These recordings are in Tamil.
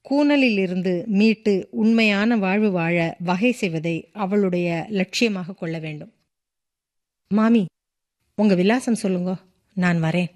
கூனலிலிருந்து மீட்டு உண்மையான வாழ்வு வாழ வகை செய்வதை அவளுடைய லட்சியமாக கொள்ள வேண்டும் மாமி உங்க விலாசம் சொல்லுங்க நான் வரேன்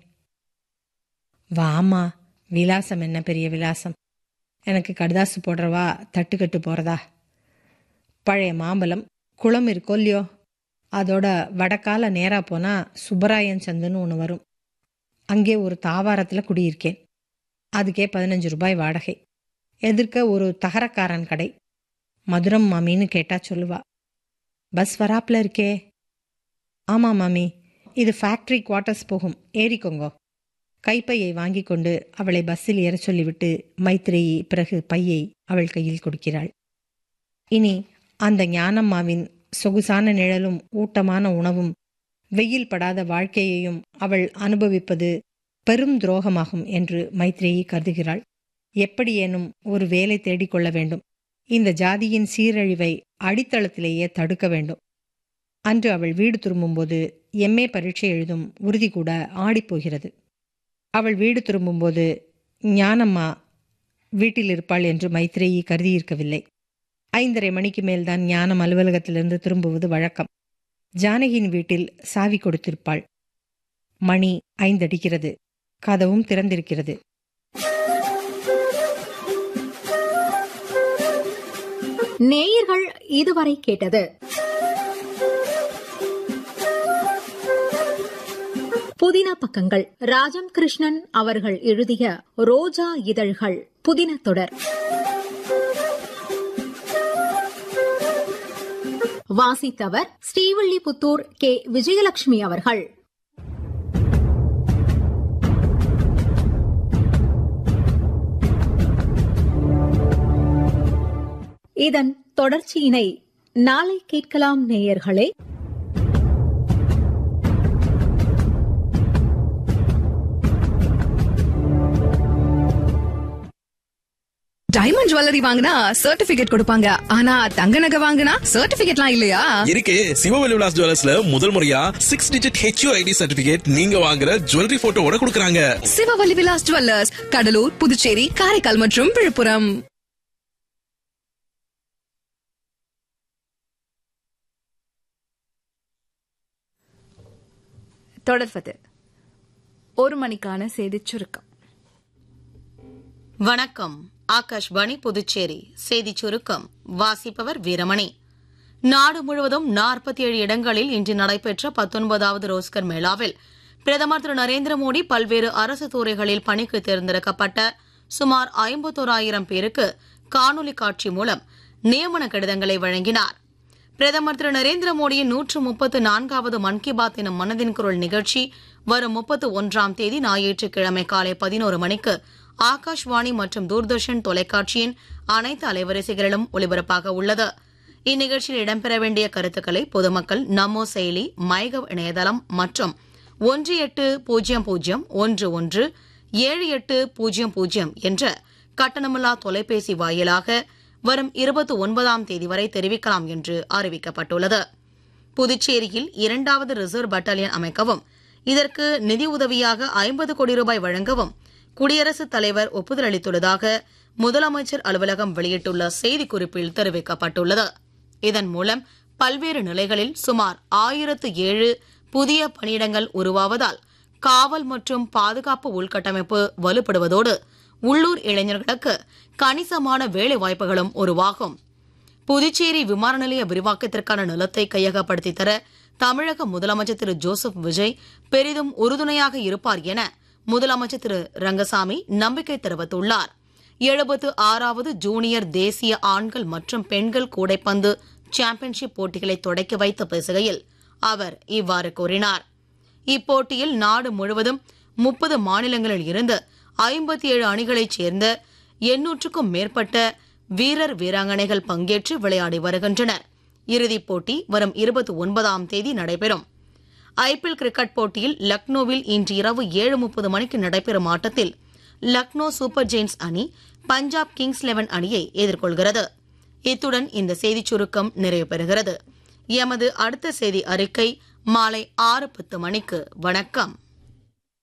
வாமா விலாசம் என்ன பெரிய விலாசம் எனக்கு கடுதாசு போடுறவா தட்டுக்கட்டு போறதா பழைய மாம்பழம் குளம் இருக்கோ இல்லையோ அதோட வடக்கால நேரா போனா சுப்பராயன் சந்துன்னு ஒன்று வரும் அங்கே ஒரு தாவாரத்தில் குடியிருக்கேன் அதுக்கே பதினஞ்சு ரூபாய் வாடகை எதிர்க்க ஒரு தகரக்காரன் கடை மதுரம் மாமின்னு கேட்டா சொல்லுவா பஸ் வராப்புல இருக்கே ஆமா மாமி இது ஃபேக்டரி குவார்ட்டர்ஸ் போகும் ஏறிக்கோங்கோ கைப்பையை வாங்கி கொண்டு அவளை பஸ்ஸில் ஏற சொல்லிவிட்டு மைத்ரேயி பிறகு பையை அவள் கையில் கொடுக்கிறாள் இனி அந்த ஞானம்மாவின் சொகுசான நிழலும் ஊட்டமான உணவும் வெயில் படாத வாழ்க்கையையும் அவள் அனுபவிப்பது பெரும் துரோகமாகும் என்று மைத்ரேயி கருதுகிறாள் எப்படியேனும் ஒரு வேலை தேடிக்கொள்ள வேண்டும் இந்த ஜாதியின் சீரழிவை அடித்தளத்திலேயே தடுக்க வேண்டும் அன்று அவள் வீடு திரும்பும்போது எம்ஏ பரீட்சை எழுதும் உறுதி கூட ஆடிப்போகிறது அவள் வீடு திரும்பும்போது ஞானம்மா வீட்டில் இருப்பாள் என்று மைத்ரேயி கருதியிருக்கவில்லை ஐந்தரை மணிக்கு மேல்தான் ஞானம் அலுவலகத்திலிருந்து திரும்புவது வழக்கம் ஜானகியின் வீட்டில் சாவி கொடுத்திருப்பாள் மணி ஐந்தடிக்கிறது கதவும் திறந்திருக்கிறது நேயர்கள் இதுவரை கேட்டது புதின பக்கங்கள் ராஜம் கிருஷ்ணன் அவர்கள் எழுதிய ரோஜா இதழ்கள் புதின தொடர் வாசித்தவர் ஸ்ரீவில்லிபுத்தூர் கே விஜயலட்சுமி அவர்கள் இதன் தொடர்ச்சியினை நாளை கேட்கலாம் நேயர்களே டைமண்ட் ஜுவல்லரி வாங்கினா சர்டிபிகேட் கொடுப்பாங்க ஆனா தங்க நகை வாங்கினா சர்டிபிகேட்லாம் இல்லையா இருக்கு சிவவெளி விலாஸ் ஜுவல்லர்ஸ்ல முதல் முறையா six digit HU ID certificate நீங்க வாங்குற ஜுவல்லரி போட்டோவோட கொடுக்கறாங்க சிவவல்லி விலாஸ் ஜுவல்லர்ஸ் கடலூர் புதுச்சேரி காரைக்கால் மற்றும் விழுப்புரம் தொடர்வது ஒரு மணிக்கான செய்திச் சுருக்கம் வணக்கம் ஆகாஷ்வாணி புதுச்சேரி செய்திச் சுருக்கம் வாசிப்பவர் வீரமணி நாடு முழுவதும் நாற்பத்தி ஏழு இடங்களில் இன்று நடைபெற்ற பத்தொன்பதாவது ரோஸ்கர் மேளாவில் பிரதமர் திரு நரேந்திர மோடி பல்வேறு அரசு துறைகளில் பணிக்கு தேர்ந்தெடுக்கப்பட்ட சுமார் ஐம்பத்தோராயிரம் பேருக்கு காணொலி காட்சி மூலம் நியமன கடிதங்களை வழங்கினார் பிரதமர் திரு நரேந்திர மோடியின் நூற்று முப்பத்து நான்காவது மன் கி பாத் எனும் மனதின் குரல் நிகழ்ச்சி வரும் முப்பத்து ஒன்றாம் தேதி ஞாயிற்றுக்கிழமை காலை பதினோரு மணிக்கு ஆகாஷ்வாணி மற்றும் தூர்தர்ஷன் தொலைக்காட்சியின் அனைத்து அலைவரிசைகளிலும் ஒலிபரப்பாக உள்ளது இந்நிகழ்ச்சியில் இடம்பெற வேண்டிய கருத்துக்களை பொதுமக்கள் நமோ செயலி மைகவ் இணையதளம் மற்றும் ஒன்று எட்டு பூஜ்ஜியம் பூஜ்ஜியம் ஒன்று ஒன்று ஏழு எட்டு பூஜ்ஜியம் பூஜ்ஜியம் என்ற கட்டணமில்லா தொலைபேசி வாயிலாக வரும் இருபத்தி ஒன்பதாம் தேதி வரை தெரிவிக்கலாம் என்று அறிவிக்கப்பட்டுள்ளது புதுச்சேரியில் இரண்டாவது ரிசர்வ் பட்டாலியன் அமைக்கவும் இதற்கு நிதி உதவியாக ஐம்பது கோடி ரூபாய் வழங்கவும் குடியரசுத் தலைவர் ஒப்புதல் அளித்துள்ளதாக முதலமைச்சர் அலுவலகம் வெளியிட்டுள்ள செய்திக்குறிப்பில் தெரிவிக்கப்பட்டுள்ளது இதன் மூலம் பல்வேறு நிலைகளில் சுமார் ஆயிரத்து ஏழு புதிய பணியிடங்கள் உருவாவதால் காவல் மற்றும் பாதுகாப்பு உள்கட்டமைப்பு வலுப்படுவதோடு உள்ளூர் இளைஞர்களுக்கு கணிசமான வேலை வாய்ப்புகளும் உருவாகும் புதுச்சேரி விமான நிலைய விரிவாக்கத்திற்கான நிலத்தை கையகப்படுத்தி தர தமிழக முதலமைச்சர் திரு ஜோசப் விஜய் பெரிதும் உறுதுணையாக இருப்பார் என முதலமைச்சர் திரு ரங்கசாமி நம்பிக்கை தெரிவித்துள்ளார் எழுபத்து ஆறாவது ஜூனியர் தேசிய ஆண்கள் மற்றும் பெண்கள் கூடைப்பந்து சாம்பியன்ஷிப் போட்டிகளை தொடக்கி வைத்து பேசுகையில் அவர் இவ்வாறு கூறினார் இப்போட்டியில் நாடு முழுவதும் முப்பது மாநிலங்களில் இருந்து ஐம்பத்தி ஏழு அணிகளைச் சேர்ந்த எண்ணூற்றுக்கும் மேற்பட்ட வீரர் வீராங்கனைகள் பங்கேற்று விளையாடி வருகின்றனர் இறுதிப் போட்டி வரும் இருபத்தி ஒன்பதாம் தேதி நடைபெறும் ஐபிஎல் கிரிக்கெட் போட்டியில் லக்னோவில் இன்று இரவு ஏழு முப்பது மணிக்கு நடைபெறும் ஆட்டத்தில் லக்னோ சூப்பர் ஜெயின்ஸ் அணி பஞ்சாப் கிங்ஸ் லெவன் அணியை எதிர்கொள்கிறது இத்துடன் இந்த செய்திச் சுருக்கம் நிறைவு பெறுகிறது எமது அடுத்த செய்தி அறிக்கை மாலை ஆறு பத்து மணிக்கு வணக்கம்